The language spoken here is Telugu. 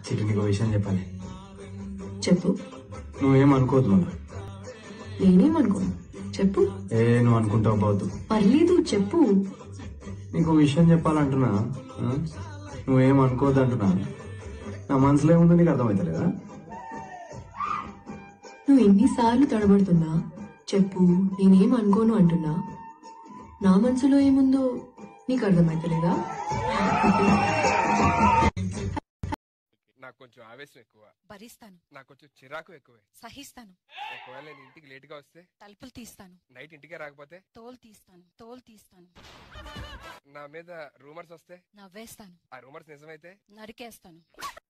చిటి నీకు విషయం చెప్పాలి చెప్పు నువ్వేం అనుకోవద్దు మళ్ళా నేనేమనుకోను చెప్పు ఏ నువ్వు అనుకుంటావు పోవద్దు పర్లేదు చెప్పు నీకు విషయం చెప్పాలంటున్నా ఆ? నువ్వేం అనుకోవద్దు అంటున్నా నా మనసులో ఏముందో నీకు అర్థమవుతలేదా నువ్వు ఎన్నిసార్లు తడబడుతున్నా చెప్పు నేనేం అనుకోను అంటున్నా నా మనసులో ఏముందో నీకు అర్థమైతలేదా నాకు కొంచెం ఆవేశం ఎక్కువ భరిస్తాను నాకు కొంచెం చిరాకు ఎక్కువే సహిస్తాను ఒకవేళ నేను ఇంటికి లేట్ గా వస్తే తలుపులు తీస్తాను నైట్ ఇంటికే రాకపోతే తోలు తీస్తాను తోలు తీస్తాను నా మీద రూమర్స్ వస్తే నవ్వేస్తాను ఆ రూమర్స్ నిజమైతే నరికేస్తాను